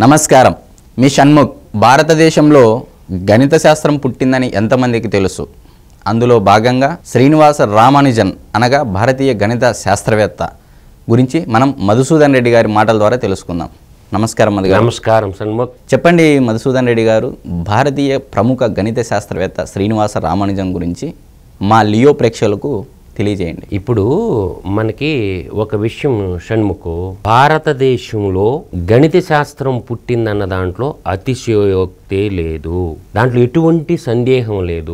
నమస్కారం మీ షణ్ముఖ్ భారతదేశంలో గణిత శాస్త్రం పుట్టిందని ఎంతమందికి తెలుసు అందులో భాగంగా శ్రీనివాస రామానుజన్ అనగా భారతీయ గణిత శాస్త్రవేత్త గురించి మనం మధుసూదన్ రెడ్డి గారి మాటల ద్వారా తెలుసుకుందాం నమస్కారం మధు గారు నమస్కారం సన్ముఖ్ చెప్పండి మధుసూదన్ రెడ్డి గారు భారతీయ ప్రముఖ గణిత శాస్త్రవేత్త శ్రీనివాస రామానుజన్ గురించి మా లియో ప్రేక్షకులకు తెలియజేయండి ఇప్పుడు మనకి ఒక విషయం షణ్ముఖ్ భారతదేశంలో గణిత శాస్త్రం పుట్టిందన్న దాంట్లో అతిశయోక్తే లేదు దాంట్లో ఎటువంటి సందేహం లేదు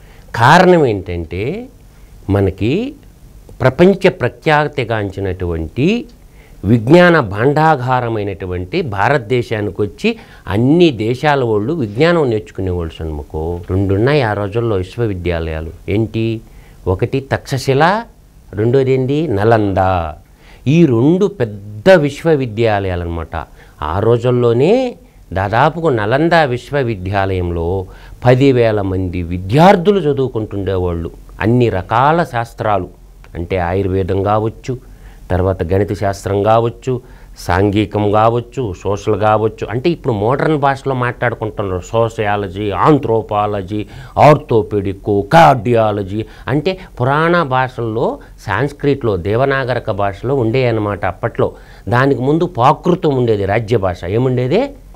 కారణం ఏంటంటే మనకి ప్రపంచ ప్రఖ్యాతిగాంచినటువంటి విజ్ఞాన భాండాగారమైనటువంటి భారతదేశానికి వచ్చి అన్ని దేశాల వాళ్ళు విజ్ఞానం నేర్చుకునేవాళ్ళు సన్ముఖు రెండున్నాయి ఆ రోజుల్లో విశ్వవిద్యాలయాలు ఏంటి ఒకటి తక్షశిల రెండోది ఏంటి నలంద ఈ రెండు పెద్ద విశ్వవిద్యాలయాలు అనమాట ఆ రోజుల్లోనే దాదాపుగా నలంద విశ్వవిద్యాలయంలో పదివేల మంది విద్యార్థులు చదువుకుంటుండేవాళ్ళు అన్ని రకాల శాస్త్రాలు అంటే ఆయుర్వేదం కావచ్చు తర్వాత గణిత శాస్త్రం కావచ్చు సాంఘికం కావచ్చు సోషల్ కావచ్చు అంటే ఇప్పుడు మోడర్న్ భాషలో మాట్లాడుకుంటున్నారు సోషియాలజీ ఆంథ్రోపాలజీ ఆర్థోపెడిక్ కార్డియాలజీ అంటే పురాణ భాషల్లో సాంస్క్రిట్లో దేవనాగరిక భాషలో ఉండేవన్నమాట అప్పట్లో దానికి ముందు పాకృతం ఉండేది రాజ్య భాష ఏముండేది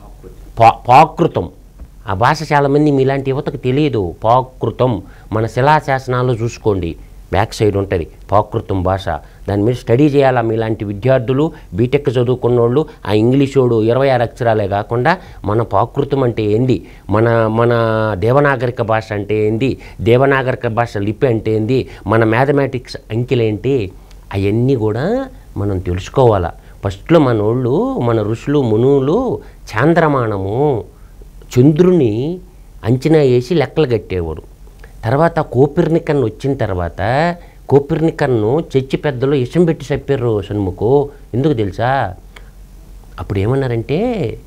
పా పాకృతం ఆ భాష చాలామంది మీలాంటి యువతకు తెలియదు పాకృతం మన శిలాశాసనాలు చూసుకోండి బ్యాక్ సైడ్ ఉంటుంది పాకృతం భాష దాని మీద స్టడీ చేయాలా మీలాంటి విద్యార్థులు బీటెక్ చదువుకున్న వాళ్ళు ఆ ఇంగ్లీషోడు ఇరవై ఆరు అక్షరాలే కాకుండా మన పాకృతం అంటే ఏంది మన మన దేవనాగరిక భాష అంటే ఏంది దేవనాగరిక భాష లిపి అంటే ఏంది మన మ్యాథమెటిక్స్ అంకెలేంటి అవన్నీ కూడా మనం తెలుసుకోవాలా ఫస్ట్లో మన వాళ్ళు మన ఋషులు మునులు చాంద్రమానము చంద్రుని అంచనా వేసి లెక్కలు కట్టేవాడు తర్వాత కోపిర్నికన్ వచ్చిన తర్వాత కోపిర్నికన్ను చర్చి పెద్దలు ఇష్టం పెట్టి చెప్పారు షణ్ముఖు ఎందుకు తెలుసా అప్పుడు ఏమన్నారంటే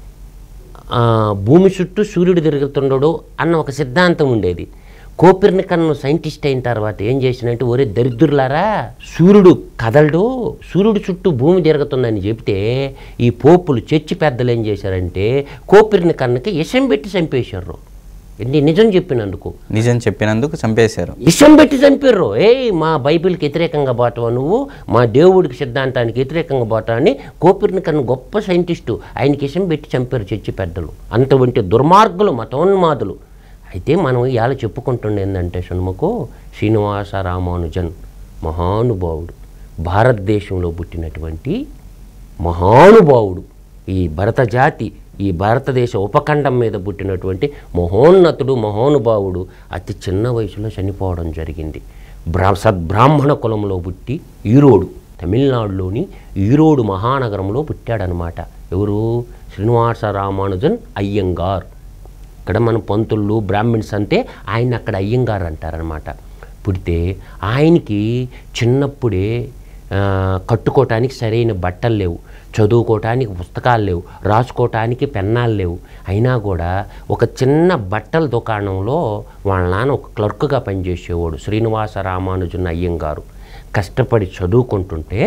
ఆ, భూమి చుట్టూ సూర్యుడు తిరుగుతుండడు అన్న ఒక సిద్ధాంతం ఉండేది కోపిర్నికన్ను సైంటిస్ట్ అయిన తర్వాత ఏం చేసినంటే ఒరే దరిద్రులారా సూర్యుడు కదలడు సూర్యుడు చుట్టూ భూమి తిరుగుతుందని చెప్తే ఈ పోపులు చర్చి పెద్దలు ఏం చేశారంటే కోపిర్నికన్నుకి ఇషం పెట్టి చంపేశారు ఏంటి నిజం చెప్పినందుకు నిజం చెప్పినందుకు చంపేశారు ఇష్టం పెట్టి చంపారు ఏయ్ మా బైబిల్కి వ్యతిరేకంగా బాటవా నువ్వు మా దేవుడికి సిద్ధాంతానికి వ్యతిరేకంగా బాటా అని కోపిర్నికన్ను గొప్ప సైంటిస్టు ఆయనకి ఇష్టం పెట్టి చంపారు చర్చి పెద్దలు అంతవంటి దుర్మార్గులు మతోన్మాదులు అయితే మనం ఇవాళ చెప్పుకుంటుండే ఏంటంటే షణ్ముఖు శ్రీనివాస రామానుజన్ మహానుభావుడు భారతదేశంలో పుట్టినటువంటి మహానుభావుడు ఈ భరత జాతి ఈ భారతదేశ ఉపఖండం మీద పుట్టినటువంటి మహోన్నతుడు మహానుభావుడు అతి చిన్న వయసులో చనిపోవడం జరిగింది బ్రా సద్బ్రాహ్మణ కులంలో పుట్టి ఈరోడు తమిళనాడులోని ఈరోడు మహానగరంలో పుట్టాడనమాట ఎవరు శ్రీనివాస రామానుజన్ అయ్యంగార్ ఇక్కడ మన పంతుళ్ళు బ్రాహ్మిన్స్ అంటే ఆయన అక్కడ అయ్యంగారు అంటారనమాట పుడితే ఆయనకి చిన్నప్పుడే ఆ, కట్టుకోవటానికి సరైన బట్టలు లేవు చదువుకోవటానికి పుస్తకాలు లేవు రాసుకోవటానికి పెన్నాలు లేవు అయినా కూడా ఒక చిన్న బట్టల దుకాణంలో వాళ్ళ నాన్న ఒక క్లర్క్గా పనిచేసేవాడు శ్రీనివాస రామానుజన్ అయ్యంగారు కష్టపడి చదువుకుంటుంటే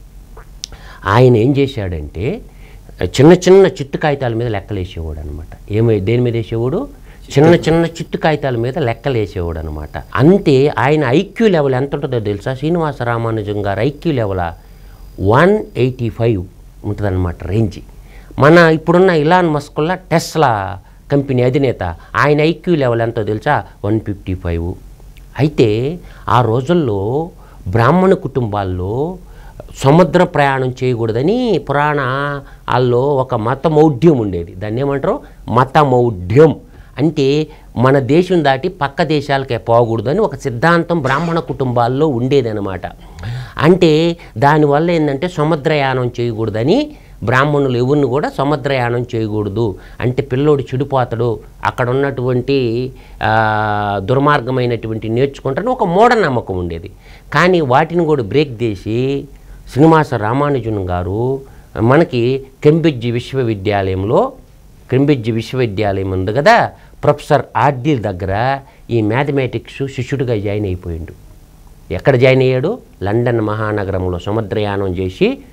ఆయన ఏం చేశాడంటే చిన్న చిన్న చిట్టు కాగితాల మీద లెక్కలు వేసేవాడు అనమాట ఏమై దేని మీద వేసేవాడు చిన్న చిన్న చిట్టు కాగితాల మీద లెక్కలు వేసేవాడు అనమాట అంతే ఆయన ఐక్యూ లెవెల్ ఎంత ఉంటుందో తెలుసా శ్రీనివాస రామానుజం గారు IQ level one eighty five ఉంటుందన్నమాట రేంజ్ మన ఇప్పుడున్న ఇలాన్ మస్కుల్లా టెస్లా కంపెనీ అధినేత ఆయన ఐక్యూ లెవెల్ ఎంతో తెలుసా వన్ ఫిఫ్టీ ఫైవ్ అయితే ఆ రోజుల్లో బ్రాహ్మణ కుటుంబాల్లో సముద్ర ప్రయాణం చేయకూడదని పురాణాల్లో ఒక మత మౌఢ్యం ఉండేది దాన్ని ఏమంటారు మత మౌఢ్యం అంటే మన దేశం దాటి పక్క దేశాలకే పోకూడదని ఒక సిద్ధాంతం బ్రాహ్మణ కుటుంబాల్లో ఉండేదన్నమాట అంటే దానివల్ల ఏంటంటే సముద్రయానం చేయకూడదని బ్రాహ్మణులు ఎవరిని కూడా సముద్రయానం చేయకూడదు అంటే పిల్లోడు చెడిపోతాడు అక్కడ ఉన్నటువంటి ఆ, దుర్మార్గమైనటువంటి నేర్చుకుంటారని ఒక మూఢనమ్మకం ఉండేది కానీ వాటిని కూడా బ్రేక్ చేసి శ్రీనివాస రామానుజన్ గారు మనకి కెంబ్రిడ్జ్ విశ్వవిద్యాలయంలో కెంబ్రిడ్జ్ విశ్వవిద్యాలయం ఉంది కదా ప్రొఫెసర్ ఆర్డీల్ దగ్గర ఈ మ్యాథమెటిక్స్ శిష్యుడిగా జాయిన్ అయిపోయిండు ఎక్కడ జాయిన్ అయ్యాడు లండన్ మహానగరంలో సముద్రయానం చేసి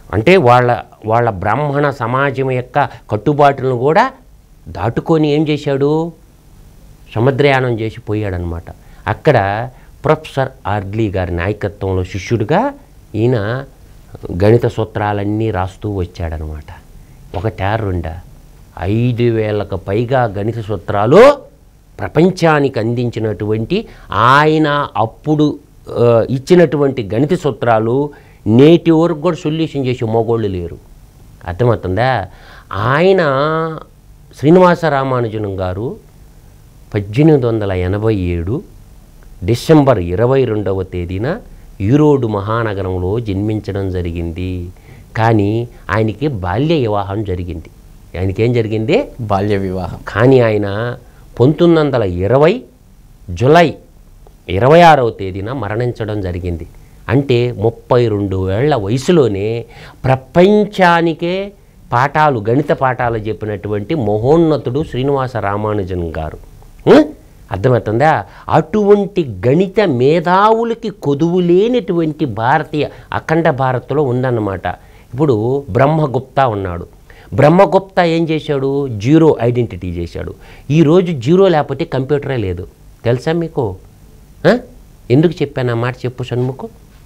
అంటే వాళ్ళ వాళ్ళ బ్రాహ్మణ సమాజం యొక్క కట్టుబాటులను కూడా దాటుకొని ఏం చేశాడు సముద్రయానం చేసి పోయాడనమాట అక్కడ ప్రొఫెసర్ ఆర్గ్లీ గారి నాయకత్వంలో శిష్యుడిగా ఈయన గణిత సూత్రాలన్నీ రాస్తూ వచ్చాడనమాట ఒకటా రెండా ఐదు వేలకు పైగా గణిత సూత్రాలు ప్రపంచానికి అందించినటువంటి ఆయన అప్పుడు ఆ, ఇచ్చినటువంటి గణిత సూత్రాలు నేటి వరకు కూడా సొల్యూషన్ చేసే మగోళ్ళు లేరు అర్థమవుతుందా ఆయన శ్రీనివాస రామానుజనం గారు పద్దెనిమిది వందల ఎనభై ఏడు డిసెంబర్ ఇరవై రెండవ తేదీన ఈరోడు మహానగరంలో జన్మించడం జరిగింది కానీ ఆయనకి బాల్య వివాహం జరిగింది ఆయనకేం జరిగింది బాల్య వివాహం కానీ ఆయన పంతొమ్మిది వందల ఇరవై జులై ఇరవై ఆరవ తేదీన మరణించడం జరిగింది అంటే ముప్పై రెండు ఏళ్ల వయసులోనే ప్రపంచానికే పాఠాలు గణిత పాఠాలు చెప్పినటువంటి మహోన్నతుడు శ్రీనివాస రామానుజన్ గారు ఉం? అర్థమవుతుందా అటువంటి గణిత మేధావులకి కొదువు లేనటువంటి భారతీయ అఖండ భారత్లో ఉందన్నమాట ఇప్పుడు బ్రహ్మగుప్తా ఉన్నాడు బ్రహ్మగుప్తా ఏం చేశాడు జీరో ఐడెంటిటీ చేశాడు ఈరోజు జీరో లేకపోతే కంప్యూటరే లేదు తెలుసా మీకు ఆ? ఎందుకు చెప్పాను ఆ మాట చెప్పు Shanmukh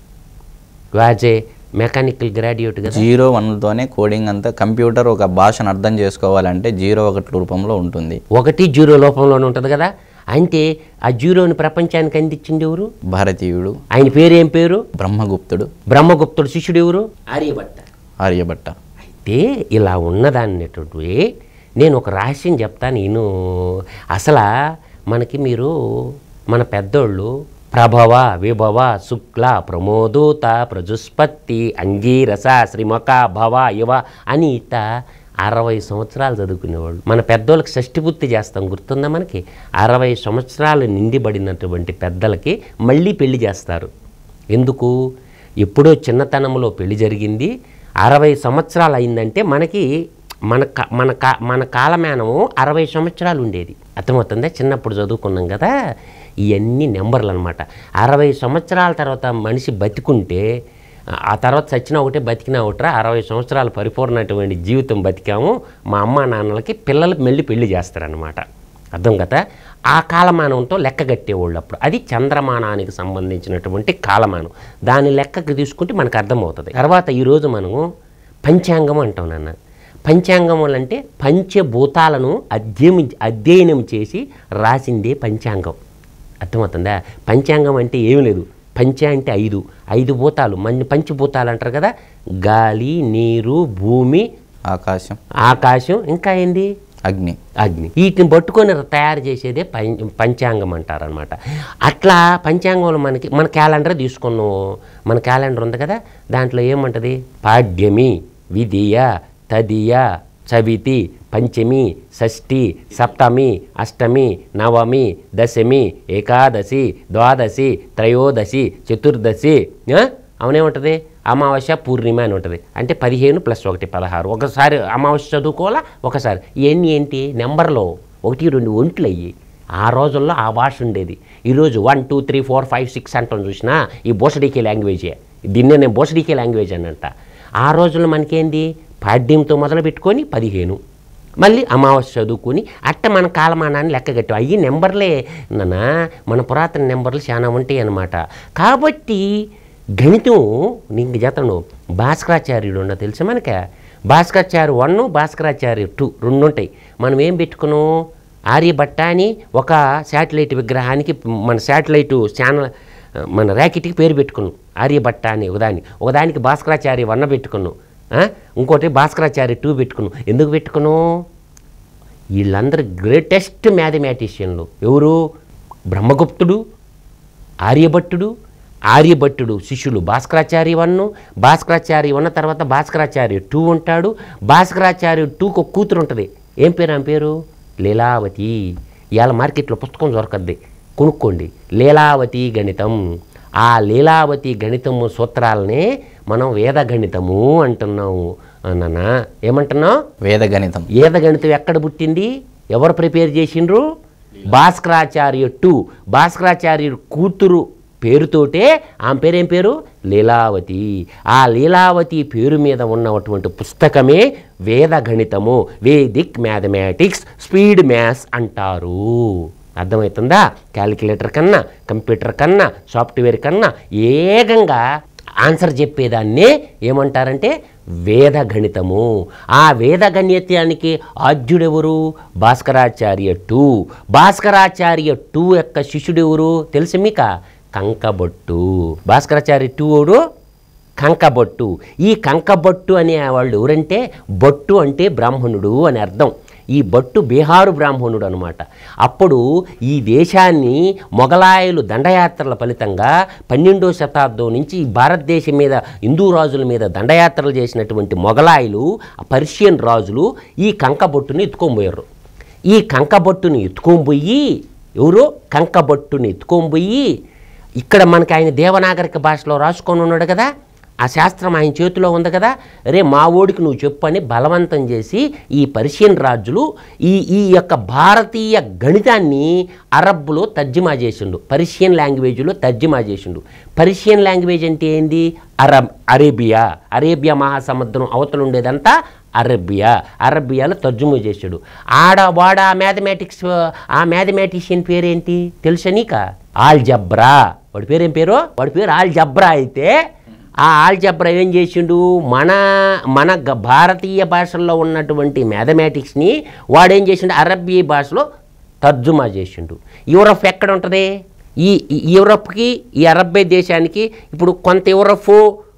as a mechanical graduate కదా జీరో వన్తోనే కోడింగ్ అంతా కంప్యూటర్ ఒక భాషను అర్థం చేసుకోవాలంటే జీరో ఒకటి రూపంలో ఉంటుంది ఒకటి జీరో లోపంలోనే ఉంటుంది కదా అంటే ఆ జీరోని ప్రపంచానికి అందించింది ఎవరు భారతీయుడు ఆయన పేరు ఏం పేరు బ్రహ్మగుప్తుడు బ్రహ్మగుప్తుడు శిష్యుడు ఎవరు ఆర్యభట్ట ఆర్యభట్ట అయితే ఇలా ఉన్నదాన్నటువంటి నేను ఒక రహస్యం చెప్తాను నేను అసలు మనకి మీరు మన పెద్దోళ్ళు ప్రభవ విభవ శుక్ల ప్రమోదూత ప్రజుస్పత్తి అంగీరస శ్రీమక భవ ఇవ అని ఇత అరవై సంవత్సరాలు చదువుకునేవాళ్ళు మన పెద్దోళ్ళకి షష్టిపూర్తి చేస్తాం గుర్తుందా మనకి అరవై సంవత్సరాలు నిండిబడినటువంటి పెద్దలకి మళ్ళీ పెళ్లి చేస్తారు ఎందుకు ఎప్పుడో చిన్నతనంలో పెళ్లి జరిగింది అరవై సంవత్సరాలు అయిందంటే మనకి మన క- మన కా మన కాలమానము అరవై సంవత్సరాలు ఉండేది అర్థమవుతుందా చిన్నప్పుడు చదువుకున్నాం కదా ఇవన్నీ నెంబర్లు అనమాట అరవై సంవత్సరాల తర్వాత మనిషి బతికుంటే ఆ తర్వాత చచ్చిన ఒకటే బతికినా ఒకట్రా అరవై సంవత్సరాలు పరిపూర్ణటువంటి జీవితం బతికాము మా అమ్మ నాన్నలకి పిల్లలు మళ్ళీ పెళ్లి చేస్తారనమాట అర్థం కదా ఆ కాలమానంతో లెక్క కట్టేవాళ్ళు అప్పుడు అది చంద్రమానానికి సంబంధించినటువంటి కాలమానం దాని లెక్కకి తీసుకుంటే మనకు అర్థమవుతుంది తర్వాత ఈరోజు మనము పంచాంగం అంటాం నాన్న పంచాంగములు అంటే పంచభూతాలను అధ్యయనం అధ్యయనం చేసి రాసిందే పంచాంగం అర్థమవుతుందా పంచాంగం అంటే ఏమీ లేదు పంచ అంటే ఐదు ఐదు భూతాలు మన పంచభూతాలు అంటారు కదా గాలి నీరు భూమి ఆకాశం ఆకాశం ఇంకా ఏంది అగ్ని అగ్ని వీటిని పట్టుకొని తయారు చేసేదే పం పంచాంగం అంటారనమాట అట్లా పంచాంగంలో మనకి మన క్యాలెండర్ తీసుకున్నాం మన క్యాలెండర్ ఉంది కదా దాంట్లో ఏముంటుంది పాడ్యమి విధియ తదియ చవితి పంచమి షష్ఠి సప్తమి అష్టమి నవమి దశమి ఏకాదశి ద్వాదశి త్రయోదశి చతుర్దశి ఆ? అవునేముంటుంది అమావాస్య పూర్ణిమ అని ఉంటుంది అంటే పదిహేను ప్లస్ ఒకటి పదహారు ఒకసారి అమావాస్య చదువుకోవాలా ఒకసారి ఇవన్నీ ఏంటి నెంబర్లో ఒకటి రెండు ఒంట్లు అయ్యి ఆ రోజుల్లో ఆ భాష ఉండేది ఈరోజు one two three four five six అంటాం చూసినా ఈ బోసడికే లాంగ్వేజే దీన్నే నేను బోసడికే లాంగ్వేజ్ అని అంట ఆ రోజుల్లో మనకేంది పాడ్యంతో మొదలు పెట్టుకొని పదిహేను మళ్ళీ అమావాస్య చదువుకొని అట్ట మన కాలమానాన్ని లెక్క కట్టాం అయ్యి నెంబర్లే నాన్న మన పురాతన నెంబర్లు చాలా ఉంటాయి అన్నమాట కాబట్టి గణితం నీకు చేతను భాస్కరాచార్యుడు ఉన్న తెలుసా మనక భాస్కరాచార్య వన్ భాస్కరాచార్య టూ రెండు ఉంటాయి మనం ఏం పెట్టుకున్నాం ఆర్యభట్ట అని ఒక శాటిలైట్ విగ్రహానికి మన శాటిలైట్ ఛానల్ మన ర్యాకెట్కి పేరు పెట్టుకున్నాం ఆర్యభట్ట అని ఒకదాని ఒకదానికి భాస్కరాచార్య వన్న పెట్టుకున్నాం ఆ? ఇంకోటి భాస్కరాచార్య టూ పెట్టుకున్నాం ఎందుకు పెట్టుకున్నాం వీళ్ళందరూ గ్రేటెస్ట్ మ్యాథమెటిషియన్లు ఎవరు బ్రహ్మగుప్తుడు ఆర్యభట్టుడు ఆర్యభట్టుడు శిష్యులు భాస్కరాచార్య వన్ను భాస్కరాచార్య ఉన్న తర్వాత భాస్కరాచార్య టూ ఉంటాడు భాస్కరాచార్య టూకి ఒక కూతురు ఉంటుంది ఏం పేరు ఆమె పేరు లీలావతి ఇవాళ మార్కెట్లో పుస్తకం దొరకద్ది కొనుక్కోండి లీలావతి గణితం ఆ లీలావతి గణితము సూత్రాలనే మనం వేద గణితము అంటున్నాము నాన్న ఏమంటున్నావు వేద గణితం ఏద గణితం ఎక్కడ పుట్టింది ఎవరు ప్రిపేర్ చేసిండ్రు భాస్కరాచార్య టూ భాస్కరాచార్యుడు కూతురు పేరుతోటే ఆమె పేరేం పేరు లీలావతి ఆ లీలావతి పేరు మీద ఉన్నటువంటి పుస్తకమే వేద గణితము వేదిక్ మ్యాథమెటిక్స్ స్పీడ్ మ్యాథ్స్ అంటారు అర్థమవుతుందా క్యాలిక్యులేటర్ కన్నా కంప్యూటర్ కన్నా సాఫ్ట్వేర్ కన్నా ఏకంగా ఆన్సర్ చెప్పేదాన్నే ఏమంటారంటే వేద గణితము ఆ వేద గణితానికి ఆద్యుడెవరు భాస్కరాచార్య టూ భాస్కరాచార్య టూ యొక్క శిష్యుడెవరు తెలుసు మీక కంకబొట్టు భాస్కరాచార్య టూ ఎవరు కంకబొట్టు ఈ కంకబొట్టు అనే వాళ్ళు ఎవరంటే బొట్టు అంటే బ్రాహ్మణుడు అని అర్థం ఈ బొట్టు బీహారు బ్రాహ్మణుడు అనమాట అప్పుడు ఈ దేశాన్ని మొఘలాయులు దండయాత్రల ఫలితంగా పన్నెండో శతాబ్దం నుంచి ఈ భారతదేశం మీద హిందూ రాజుల మీద దండయాత్రలు చేసినటువంటి మొఘలాయులు ఆ పర్షియన్ రాజులు ఈ కంకబొట్టుని ఎత్తుకొని పోయారు ఈ కంకబొట్టుని ఎత్తుకొని పోయి ఎవరు కంకబొట్టుని ఎత్తుకొని పోయి ఇక్కడ మనకి ఆయన దేవనాగరిక భాషలో రాసుకొని ఉన్నాడు కదా ఆ శాస్త్రం ఆయన చేతిలో ఉంది కదా రే మా ఓడికి నువ్వు చెప్పు అని బలవంతం చేసి ఈ పర్షియన్ రాజులు ఈ ఈ యొక్క భారతీయ గణితాన్ని అరబ్బులో తర్జుమా చేసిండు పర్షియన్ లాంగ్వేజ్లో తర్జుమా చేసిండు పర్షియన్ లాంగ్వేజ్ అంటే ఏంది అరబ్ అరేబియా అరేబియా మహాసముద్రం అవతల ఉండేదంతా అరబియా అరబియాలో తర్జుమా చేశాడు ఆడ వాడ ఆ మ్యాథమెటిక్స్ ఆ మ్యాథమెటిషియన్ పేరేంటి తెలుసా నీక ఆల్జబ్రా వాడి పేరేం పేరు వాడి పేరు ఆల్జబ్రా అయితే ఆ ఆల్జబ్రా ఏం చేసిండు మన మన గ- భారతీయ భాషల్లో ఉన్నటువంటి మ్యాథమెటిక్స్ని వాడేం చేసిండు అరబ్బీ భాషలో తర్జుమా చేసిండు యూరప్ ఎక్కడ ఉంటుంది ఈ ఈ యూరప్కి ఈ అరబ్బీ దేశానికి ఇప్పుడు కొంత యూరప్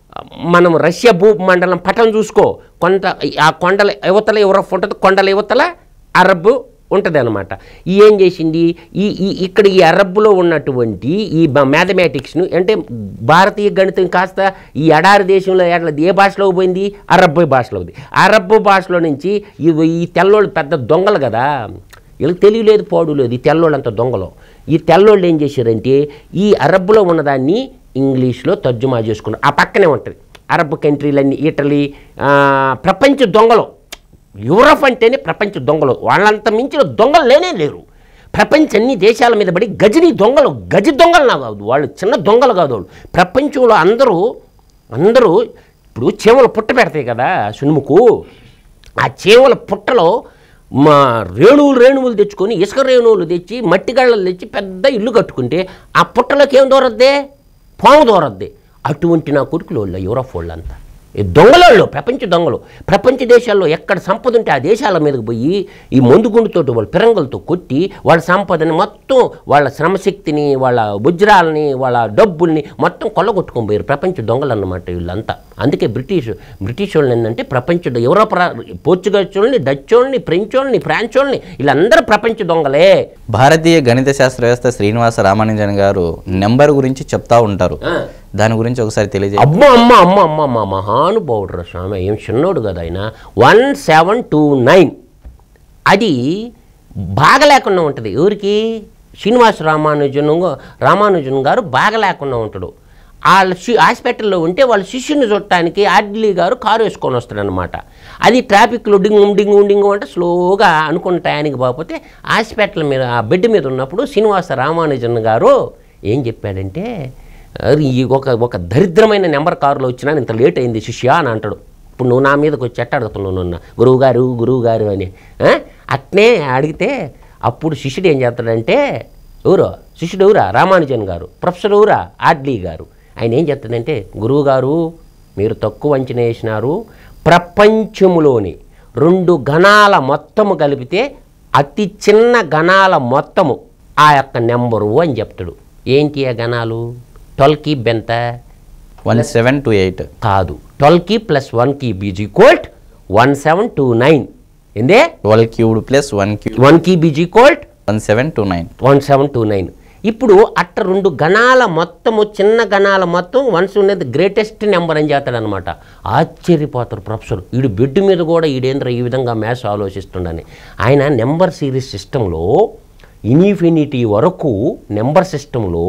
మనం రష్యా భూమండలం పటం చూసుకో కొంత ఆ కొండల యువతల యూరప్ ఉంటుంది కొండల యువతల అరబ్ ఉంటుంది అనమాట ఈ ఏం చేసింది ఈ ఈ ఇక్కడ ఈ అరబ్బులో ఉన్నటువంటి ఈ మ్యాథమెటిక్స్ను అంటే భారతీయ గణితం కాస్త ఈ ఎడారి దేశంలో ఎట్లా ఏ భాషలో పోయింది అరబ్బు భాషలో ఉంది అరబ్బు భాషలో నుంచి ఈ ఈ తెల్లోళ్ళు పెద్ద దొంగలు కదా వీళ్ళకి తెలియలేదు పోడు లేదు ఈ తెల్లోళ్ళు అంత దొంగలు ఈ తెల్లోళ్ళు ఏం చేశారంటే ఈ అరబ్బులో ఉన్నదాన్ని ఇంగ్లీష్లో తర్జుమా చేసుకున్నారు ఆ పక్కనే ఉంటుంది అరబ్ కంట్రీలన్నీ ఇటలీ ఆ, ప్రపంచ దొంగలు యూరప్ అంటేనే ప్రపంచ దొంగలు వాళ్ళంత మించిన దొంగలు లేనే లేరు ప్రపంచ అన్ని దేశాల మీద పడి గజని దొంగలు గజ దొంగలు నా కాదు వాళ్ళు చిన్న దొంగలు కాదు వాళ్ళు ప్రపంచంలో అందరూ అందరూ ఇప్పుడు చీమలు పుట్ట పెడతాయి కదా సునుముకు ఆ చీమల పుట్టలో మా రేణువులు రేణువులు తెచ్చుకొని ఇసుక రేణువులు తెచ్చి మట్టి గళ్ళలు తెచ్చి పెద్ద ఇల్లు కట్టుకుంటే ఆ పుట్టలోకి ఏం దూరద్దే పాము దూరద్ది అటువంటి నా కొడుకులు వాళ్ళు యూరప్ వాళ్ళంతా ఈ దొంగలోళ్ళు ప్రపంచ దొంగలు ప్రపంచ దేశాల్లో ఎక్కడ సంపద ఉంటే ఆ దేశాల మీదకి పోయి ఈ మందుగుండుతోటి వాళ్ళ పిరంగులతో కొట్టి వాళ్ళ సంపదని మొత్తం వాళ్ళ శ్రమశక్తిని వాళ్ళ వజ్రాలని వాళ్ళ డబ్బుల్ని మొత్తం కొల్లగొట్టుకొని పోయారు ప్రపంచ దొంగలు అన్నమాట వీళ్ళంతా అందుకే బ్రిటిష్ బ్రిటిష్ వాళ్ళని ఏంటంటే ప్రపంచ యూరోప్ రా- పోర్చుగీస్ వాళ్ళని డచ్ వాళ్ళని ఫ్రెంచ్ వాళ్ళని ఫ్రాన్స్ వాళ్ళని వీళ్ళందరూ ప్రపంచ దొంగలే భారతీయ గణిత శాస్త్రవేత్త శ్రీనివాస రామానుజన్ గారు నెంబర్ గురించి చెప్తా ఉంటారు దాని గురించి ఒకసారి తెలియజే అమ్మ అమ్మ అమ్మ అమ్మ మా మహానుభావుడు రా స్వామి ఏం చిన్నోడు కదా ఆయన వన్ సెవెన్ టూ నైన్ అది బాగా లేకుండా ఉంటుంది ఎవరికి శ్రీనివాస రామానుజన్ రామానుజన్ గారు బాగా లేకుండా ఉంటాడు వాళ్ళ శి హాస్పిటల్లో ఉంటే వాళ్ళ శిష్యుని చూడటానికి ఆడ్లీ గారు కారు వేసుకొని వస్తాడనమాట అది ట్రాఫిక్లో డింగు డింగు డింగు అంటే స్లోగా అనుకున్న టయానికి పోకపోతే హాస్పిటల్ మీద ఆ బెడ్ మీద ఉన్నప్పుడు శ్రీనివాస రామానుజన్ గారు ఏం చెప్పాడంటే "అరే, ఈ ఒక ఒక దరిద్రమైన నెంబర్ కారులో వచ్చినా ఇంత లేట్ అయింది శిష్య అని అంటాడు ఇప్పుడు నువ్వు నా మీదకి వచ్చి ఎట్టాడుతున్నావు నన్ను గురువు గారు గురువు గారు అని ఆ? అట్నే అడిగితే అప్పుడు శిష్యుడు ఏం చేస్తాడంటే ఎవరు శిష్యుడు ఎవరా రామానుజన్ గారు ప్రొఫెసర్ ఎవరా ఆడ్లీ గారు ఆయన ఏం చెప్తాడంటే గురువు గారు మీరు తక్కువ అంచనా వేసినారు ప్రపంచములోని రెండు గణాల మొత్తము కలిపితే అతి చిన్న గణాల మొత్తము ఆ యొక్క నెంబరు అని చెప్తాడు ఏంటి ఆ గణాలు ట్వెల్వ్ కీ బెంత వన్ సెవెన్ టూ ఎయిట్ కాదు ట్వెల్వ్ కీ ప్లస్ వన్ కీ బీజీ కోల్ట్ వన్ సెవెన్ టూ నైన్ ఏందే twelve cubed plus one cube one కీ బీజీ కోల్ట్ one seven two nine one seven two nine ఇప్పుడు అట్ట రెండు గణాల మొత్తము చిన్న గణాల మొత్తం వన్స్ ఉన్నది గ్రేటెస్ట్ నెంబర్ అని చేస్తాడనమాట ఆశ్చర్యపోతారు ప్రొఫెసర్ వీడు బెడ్ మీద కూడా ఈడేంద్ర ఈ విధంగా మ్యాథ్స్ ఆలోచిస్తుండని ఆయన నెంబర్ సిరీస్ సిస్టంలో ఇన్ఫినిటీ వరకు నెంబర్ సిస్టంలో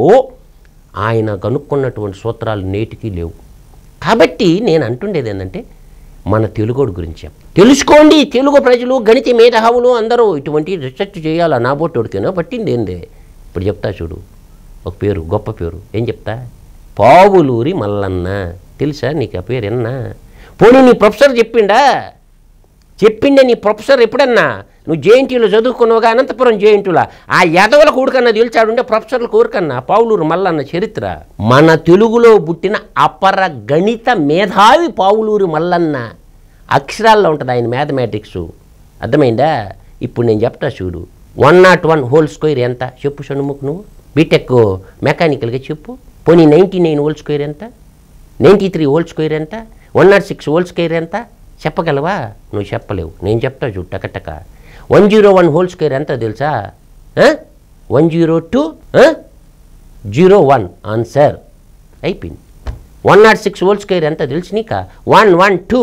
ఆయన కనుక్కున్నటువంటి సూత్రాలు నేటికి లేవు కాబట్టి నేను అంటుండేది ఏంటంటే మన తెలుగోడు గురించి చెప్ప- తెలుసుకోండి తెలుగు ప్రజలు గణిత మేధావులు అందరూ ఇటువంటి రీసెర్చ్ చేయాలా నా బొట్టోడికేనో పట్టింది ఏంది ఇప్పుడు చెప్తా చూడు ఒక పేరు గొప్ప పేరు ఏం చెప్తా పావులూరి మల్లన్న తెలుసా నీకు ఆ పేరు ఎన్నా పోనీ నీ ప్రొఫెసర్ చెప్పిండా చెప్పిండే నీ ప్రొఫెసర్ ఎప్పుడన్నా నువ్వు జేఎన్టీలో చదువుకున్నావుగా అనంతపురం జేఎన్టీలో ఆ యదవుల కూడుకన్నా తెలిసాడుంటే ప్రొఫెసర్ల కూడుకన్నా పావులూరు మల్లన్న చరిత్ర మన తెలుగులో పుట్టిన అపర గణిత మేధావి పావులూరు మల్లన్న అక్షరాల్లో ఉంటుంది ఆయన మ్యాథమెటిక్స్ అర్థమైందా ఇప్పుడు నేను చెప్తా చూడు one nought one whole square ఎంత చెప్పు షణ్ముఖ్ నువ్వు బీటెక్ మెకానికల్గా చెప్పు పోనీ నైంటీ నైన్ హోల్ స్క్వేర్ ఎంత నైంటీ త్రీ హోల్ స్క్వేర్ ఎంత one nought six whole square ఎంత చెప్పగలవా నువ్వు చెప్పలేవు నేను చెప్తా చూడు టకటక one zero one whole square ఎంత తెలుసా one zero two zero one answer అయిపోయింది one nought six whole square ఎంత తెలుసు నీక one one two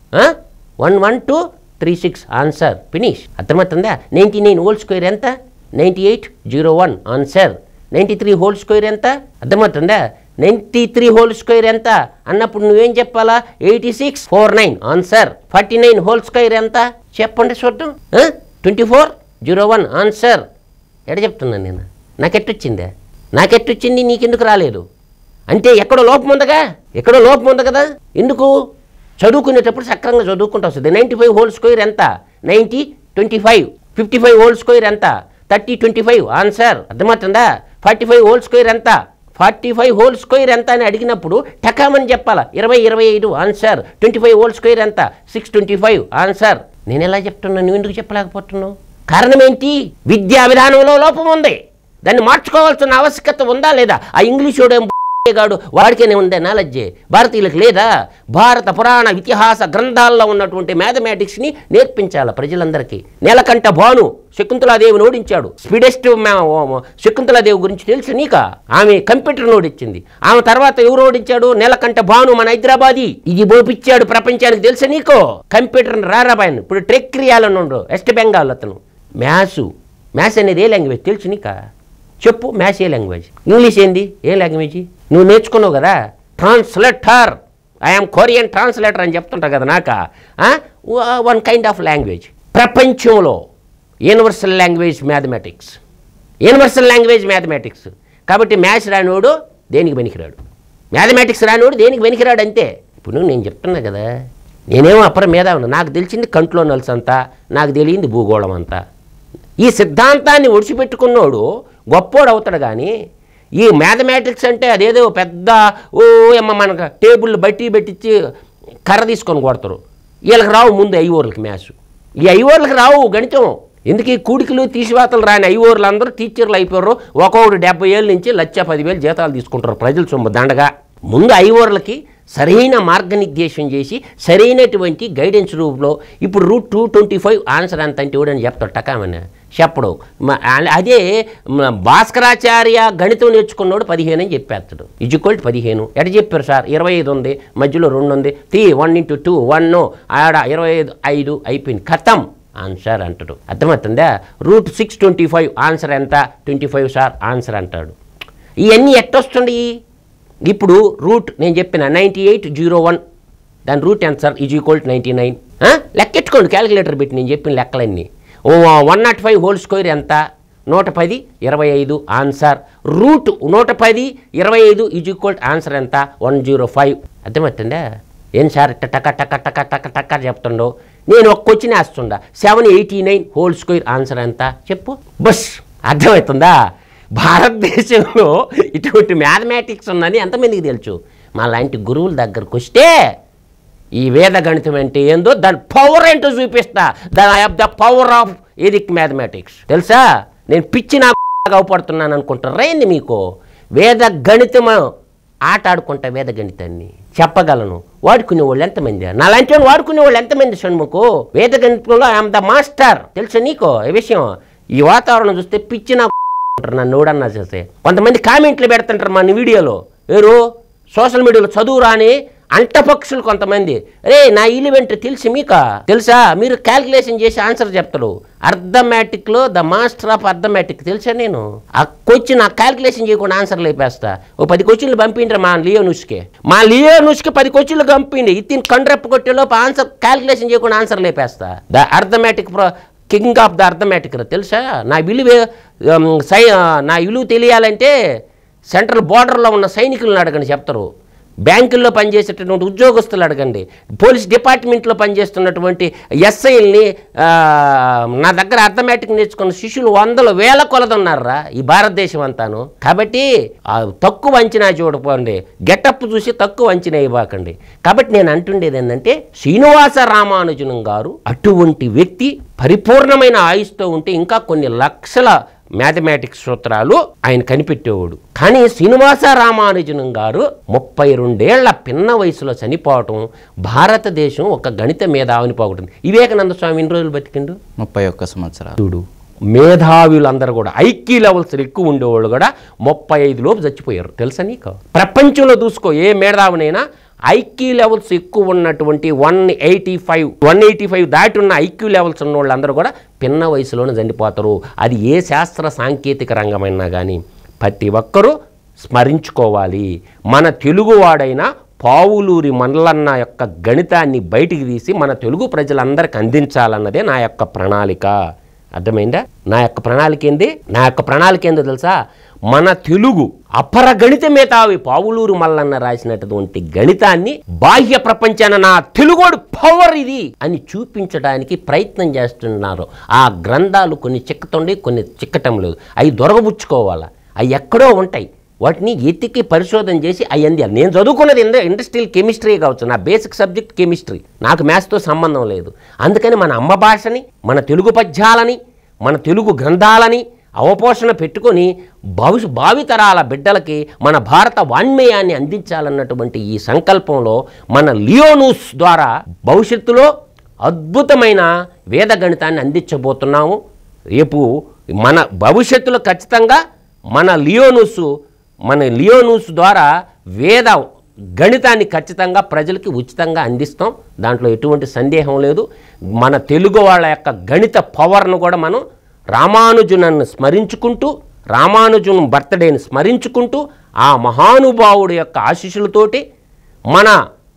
one one two three six answer finish అర్థమవుతుందా నైంటీ నైన్ హోల్ స్క్వేర్ ఎంత ninety eight zero one answer ninety three whole square ఎంత అర్థమవుతుందా ninety three whole square ఎంత అన్నప్పుడు నువ్వేం చెప్పాలా eighty six four nine answer forty nine whole square ఎంత చెప్పండి చూద్దాం twenty four zero one answer ఎడ చెప్తున్నాను నేను నాకెట్టొచ్చిందే నాకెట్టొచ్చింది నీకెందుకు రాలేదు అంటే ఎక్కడో లోపం ఉందగా ఎక్కడో లోపం ఉంది కదా ఎందుకు చదువుకునేటప్పుడు సక్రంగా చదువుకుంటూ వస్తుంది నైంటీ ఫైవ్ హోల్ స్క్వేర్ ఎంత ninety twenty five fifty five whole square ఎంత థర్టీ ట్వంటీ ఫైవ్ ఆన్సర్ అర్థమవుతుందా ఫార్టీ ఫైవ్ హోల్ స్క్వేర్ ఎంత ఫార్టీ ఫైవ్ హోల్ స్క్వేర్ ఎంత అని అడిగినప్పుడు టకామని చెప్పాలా ఇరవై ఇరవై ఐదు answer twenty five whole square ఎంత సిక్స్ ట్వంటీ ఫైవ్ ఆన్సర్ నేను ఎలా చెప్తున్నాను నువ్వు ఎందుకు చెప్పలేకపోతున్నావు కారణం ఏంటి విద్యా విధానంలో లోపం ఉంది దాన్ని మార్చుకోవాల్సిన ఆవశ్యకత ఉందా లేదా ఆ ఇంగ్లీష్ వాడు గాడు వాడికేనే ఉందే నాలెడ్జే భారతీయులకు లేదా భారత పురాణ ఇతిహాస గ్రంథాల్లో ఉన్నటువంటి మ్యాథమెటిక్స్ని నేర్పించాలి ప్రజలందరికీ నేలకంట భాను శకుంతలాదేవిని ఓడించాడు స్పీడెస్ట్ శకుంతలాదేవి గురించి తెలుసు నీక ఆమె కంప్యూటర్ని ఓడించింది ఆమె తర్వాత ఎవరు ఓడించాడు నేలకంట భాను మన హైదరాబాదీ ఇది బోపిచ్చాడు ప్రపంచానికి తెలుసు నీకో కంప్యూటర్ని రారాబాయను ఇప్పుడు ట్రెక్ క్రియాలను ఉండు వెస్ట్ బెంగాల్ అతను మ్యాథ్స్ మ్యాథ్స్ అనేది ఏ లాంగ్వేజ్ తెలుసు నీకా చెప్పు మ్యాథ్స్ ఏ లాంగ్వేజ్ ఇంగ్లీష్ ఏంది ఏ లాంగ్వేజ్ నువ్వు నేర్చుకున్నావు కదా ట్రాన్స్లేటర్ ఐఎమ్ కొరియన్ ట్రాన్స్లేటర్ అని చెప్తుంటా కదా నాక వన్ కైండ్ ఆఫ్ లాంగ్వేజ్ ప్రపంచంలో universal language mathematics universal language mathematics కాబట్టి మ్యాథ్స్ రానివాడు దేనికి పనికిరాడు మ్యాథమెటిక్స్ రానివాడు దేనికి పనికిరాడు అంతే ఇప్పుడు నేను చెప్తున్నా కదా నేనేమో అప్పర మీద ఉన్నా నాకు తెలిసింది కంట్లో నలుసు అంతా నాకు తెలియంది భూగోళం అంతా ఈ సిద్ధాంతాన్ని ఒడిచిపెట్టుకున్నోడు గొప్పోడు అవుతాడు కానీ ఈ మ్యాథమెటిక్స్ అంటే అదేదో పెద్ద ఓ అమ్మ మనకు టేబుల్ బట్టి పెట్టించి కర్ర తీసుకొని కొడతారు వీళ్ళకి రావు ముందు ఐఓర్లకి మ్యాథ్స్ ఈ ఐఓర్లకి రావు గణితం ఎందుకు ఈ కూడికలు తీసివాతలు రాని ఐఓర్లు అందరూ టీచర్లు అయిపోయారు ఒక్కొక్కటి డెబ్బై ఏళ్ళ నుంచి లక్ష పదివేలు జీతాలు తీసుకుంటారు ప్రజల సొమ్ము దండగా ముందు ఐఓర్లకి సరైన మార్గనిర్దేశం చేసి సరైనటువంటి గైడెన్స్ రూపంలో ఇప్పుడు root two twenty five answer ఎంత అంటే ఇవ్వడని చెప్తాడు టకామని చెప్పడు మ- ఆ- అదే మ- భాస్కరాచార్య గణితం నేర్చుకున్నాడు పదిహేను అని చెప్పేస్తాడు ఇజుకోల్ట్ పదిహేను ఎట చెప్పారు సార్ ఇరవై ఐదు ఉంది మధ్యలో రెండు ఉంది three one into two one ఆడ ఇరవై ఐదు ఐదు అయిపోయింది ఖతం ఆన్సర్ అంటాడు అర్థమవుతుందా root six twenty five answer ఎంత ట్వంటీ ఫైవ్ సార్ ఆన్సర్ అంటాడు ఇవన్నీ ఎట్టొస్తుంది ఇప్పుడు రూట్ నేను చెప్పిన నైంటీ ఎయిట్ జీరో వన్ దాని రూట్ ఎంత sir is equal to ninety nine లెక్కెట్టుకోండి క్యాలిక్యులేటర్ పెట్టి నేను చెప్పిన లెక్కలన్నీ one nought five whole square ఎంత నూట పది ఇరవై ఐదు ఆన్సర్ రూట్ నూట పది ఇరవై ఐదు ఈజ్ ఈక్వల్ ఆన్సర్ ఎంత వన్ జీరో ఫైవ్ అర్థమవుతుందా ఏం సార్ ఇట్ట టక టక టక టక టక చెప్తుండో నేను ఒక క్వశ్చన్ వేస్తుండా seven eighty nine whole square answer ఎంత చెప్పు బస్ అర్థమవుతుందా భారతదేశంలో ఇటువంటి మ్యాథమెటిక్స్ ఉందని ఎంతమందికి తెలుసు మా లాంటి గురువుల దగ్గరకు వస్తే ఈ వేద గణితం అంటే ఏందో దాని పవర్ ఏంటో చూపిస్తా దాని I have the power of Vedic mathematics తెలుసా నేను పిచ్చి నాకు అవపడుతున్నాను అనుకుంటారా ఏంది మీకు వేద గణితం ఆట ఆడుకుంటా వేద గణితాన్ని చెప్పగలను వాడుకునే వాళ్ళు ఎంతమంది నాలాంటి వాళ్ళు వాడుకునే వాళ్ళు ఎంతమంది షణ్ముకు వేద గణితంలో ఐఎమ్ ద మాస్టర్ తెలుసా నీకు ఈ విషయం ఈ వాతావరణం చూస్తే పిచ్చి నాకు అంటారు నన్ను ఎవడన్నా చేస్తే కొంతమంది కామెంట్లు పెడుతుంటారు మన వీడియోలో ఎవరు సోషల్ మీడియాలో చదువు రాని అంటపక్షులు కొంతమంది రే నా ఈలివెంట్ తెలిసి మీకా తెలుసా మీరు క్యాల్కులేషన్ చేసి ఆన్సర్ చెప్తారు అర్థమెటిక్లో ద మాస్టర్ ఆఫ్ అర్థమెటిక్ తెలుసా నేను ఆ క్వశ్చన్ ఆ క్యాల్కులేషన్ చేయకుండా ఆన్సర్ లేపేస్తా ఓ పది క్వశ్చన్లు పంపిండ్రు మా లియో న్యూస్కి మా లియో న్యూస్కి పది క్వశ్చన్లు పంపిండి ఇది కండ్రెప్పు కొట్టేలోపు ఆన్సర్ క్యాల్కులేషన్ చేయకుండా ఆన్సర్ లేపేస్తా the arithmetic pro king of the arithmetic తెలుసా నా విలువ ఉమ్, సై నా విలువ తెలియాలంటే సెంట్రల్ బార్డర్లో ఉన్న సైనికులను అడగండి చెప్తారు బ్యాంకుల్లో పనిచేసేటటువంటి ఉద్యోగస్తులు అడగండి పోలీస్ డిపార్ట్మెంట్లో పనిచేస్తున్నటువంటి ఎస్ఐల్ని నా దగ్గర అర్థమెటిక్ నేర్చుకున్న శిష్యులు వందలు వేల కొలది ఉన్నారా ఈ భారతదేశం అంతాను కాబట్టి ఆ తక్కువ అంచనా చూడపోండి గెటప్ చూసి తక్కువ అంచనా ఇవ్వకండి కాబట్టి నేను అంటుండేది ఏంటంటే శ్రీనివాస రామానుజనం గారు అటువంటి వ్యక్తి పరిపూర్ణమైన ఆయుష్తో ఉంటే ఇంకా కొన్ని లక్షల మ్యాథమెటిక్స్ సూత్రాలు ఆయన కనిపెట్టేవాడు కానీ శ్రీనివాస రామానుజనం గారు ముప్పై రెండేళ్ల పిన్న వయసులో చనిపోవటం భారతదేశం ఒక గణిత మేధావిని పోగొట్టింది వివేకానంద స్వామి ఎన్ని రోజులు బతికిండు ముప్పై ఒక్క సంవత్సరాలు చూడు మేధావులందరూ కూడా ఐక్యూ లెవెల్స్ ఎక్కువ ఉండేవాళ్ళు కూడా ముప్పై ఐదు లోపు చచ్చిపోయారు తెలుసా నీకు ప్రపంచంలో చూసుకో ఏ మేధావునైనా ఐక్యూ లెవెల్స్ ఎక్కువ ఉన్నటువంటి one eighty five one eighty five దాటి ఉన్న ఐక్యూ లెవెల్స్ ఉన్న వాళ్ళందరూ కూడా పిన్న వయసులోనే చనిపోతారు అది ఏ శాస్త్ర సాంకేతిక రంగమైనా కానీ ప్రతి ఒక్కరూ స్మరించుకోవాలి మన తెలుగువాడైన పావులూరి మండలన్న యొక్క గణితాన్ని బయటికి తీసి మన తెలుగు ప్రజలందరికీ అందించాలన్నదే నా యొక్క ప్రణాళిక అర్థమైందా నా యొక్క ప్రణాళిక ఏంది నా యొక్క ప్రణాళిక ఏందో తెలుసా మన తెలుగు అపర గణిత మేధావి పావులూరు మల్లన్న రాసినటువంటి గణితాన్ని బాహ్య ప్రపంచాన నా తెలుగోడు పవర్ ఇది అని చూపించడానికి ప్రయత్నం చేస్తున్నారు ఆ గ్రంథాలు కొన్ని చిక్కతుండే కొన్ని చిక్కటం లేదు అవి దొరకబుచ్చుకోవాలా అవి ఎక్కడో ఉంటాయి వాటిని ఎత్తికి పరిశోధన చేసి అవి అందియాలి నేను చదువుకున్నది ఇండ ఇండస్ట్రియల్ కెమిస్ట్రీ కావచ్చు నా బేసిక్ సబ్జెక్ట్ కెమిస్ట్రీ నాకు మ్యాథ్స్తో సంబంధం లేదు అందుకని మన అమ్మ భాషని మన తెలుగు పద్యాలని మన తెలుగు గ్రంథాలని అవపోషణ పెట్టుకొని భవిష్య భావితరాల బిడ్డలకి మన భారత వాన్మయాన్ని అందించాలన్నటువంటి ఈ సంకల్పంలో మన లియోనూస్ ద్వారా భవిష్యత్తులో అద్భుతమైన వేద గణితాన్ని అందించబోతున్నాము రేపు మన భవిష్యత్తులో ఖచ్చితంగా మన లియోనూస్ మన లియోనూస్ ద్వారా వేద గణితాన్ని ఖచ్చితంగా ప్రజలకి ఉచితంగా అందిస్తాం దాంట్లో ఎటువంటి సందేహం లేదు మన తెలుగు వాళ్ళ యొక్క గణిత పవర్ను కూడా మనం రామానుజునన్ను స్మరించుకుంటూ రామానుజును బర్త్డేని స్మరించుకుంటూ ఆ మహానుభావుడు యొక్క ఆశీస్సులతోటి మన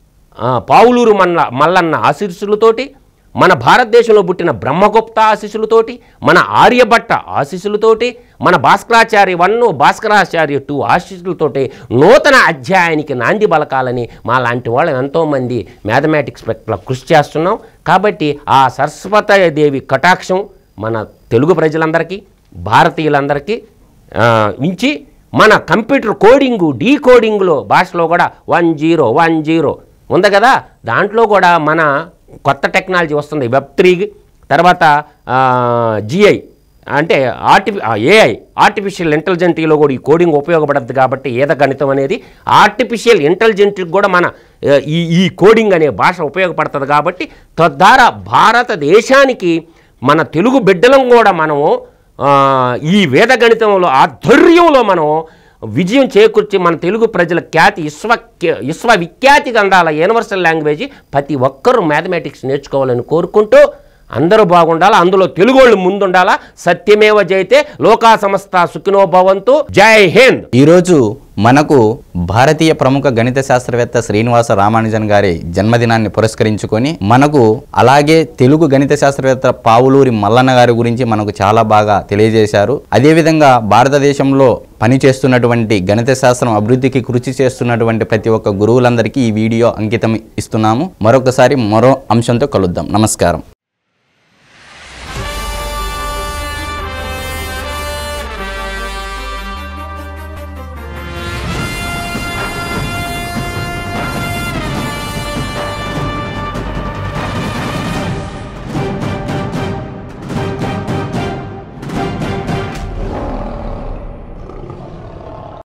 ఆ, పావులూరు మల్ల మల్లన్న ఆశీస్సులతోటి మన భారతదేశంలో పుట్టిన బ్రహ్మగుప్త ఆశీస్సులతోటి మన ఆర్యభట్ట ఆశీస్సులతోటి మన భాస్కరాచార్య వన్ భాస్కరాచార్య టూ ఆశీస్సులతోటి నూతన అధ్యాయానికి నాంది బలకాలని మా లాంటి వాళ్ళు ఎంతోమంది మ్యాథమెటిక్స్ పట్ల కృషి చేస్తున్నాం కాబట్టి ఆ సరస్వతదేవి కటాక్షం మన తెలుగు ప్రజలందరికీ భారతీయులందరికీ ఆ, ఉంచి మన కంప్యూటర్ కోడింగు డీ కోడింగ్లో భాషలో కూడా వన్ జీరో వన్ జీరో ఉంది కదా దాంట్లో కూడా మన కొత్త టెక్నాలజీ వస్తుంది వెబ్ త్రీ తర్వాత జిఐ అంటే ఆర్టి ఏఐ ఆర్టిఫిషియల్ ఇంటెలిజెంట్లో కూడా ఈ కోడింగ్ ఉపయోగపడుతుంది కాబట్టి ఏద గణితం అనేది ఆర్టిఫిషియల్ ఇంటెలిజెంట్కి కూడా మన ఆ, ఈ ఈ కోడింగ్ అనే భాష ఉపయోగపడుతుంది కాబట్టి తద్వారా భారతదేశానికి మన తెలుగు బిడ్డలం కూడా మనము ఆ, ఈ వేద గణితంలో ఆధ్వర్యంలో మనం విజయం చేకూర్చి మన తెలుగు ప్రజల ఖ్యాతి విశ్వ విశ్వవిఖ్యాతి అందాల యూనివర్సల్ లాంగ్వేజ్ ప్రతి ఒక్కరూ మ్యాథమెటిక్స్ నేర్చుకోవాలని కోరుకుంటూ అందరూ బాగుండాలా అందులో తెలుగు వాళ్ళు ముందుండాలా సత్యమేవ జైతే లోకా సమస్త సుఖినో భవంతు జై హింద్ ఈరోజు మనకు భారతీయ ప్రముఖ గణిత శాస్త్రవేత్త శ్రీనివాస రామానుజన్ గారి జన్మదినాన్ని పురస్కరించుకొని మనకు అలాగే తెలుగు గణిత శాస్త్రవేత్త పావులూరి మల్లన్న గారి గురించి మనకు చాలా బాగా తెలియజేశారు అదేవిధంగా భారతదేశంలో పనిచేస్తున్నటువంటి గణిత శాస్త్రం అభివృద్ధికి కృషి చేస్తున్నటువంటి ప్రతి ఒక్క గురువులందరికీ ఈ వీడియో అంకితం ఇస్తున్నాము మరొకసారి మరో అంశంతో కలుద్దాం నమస్కారం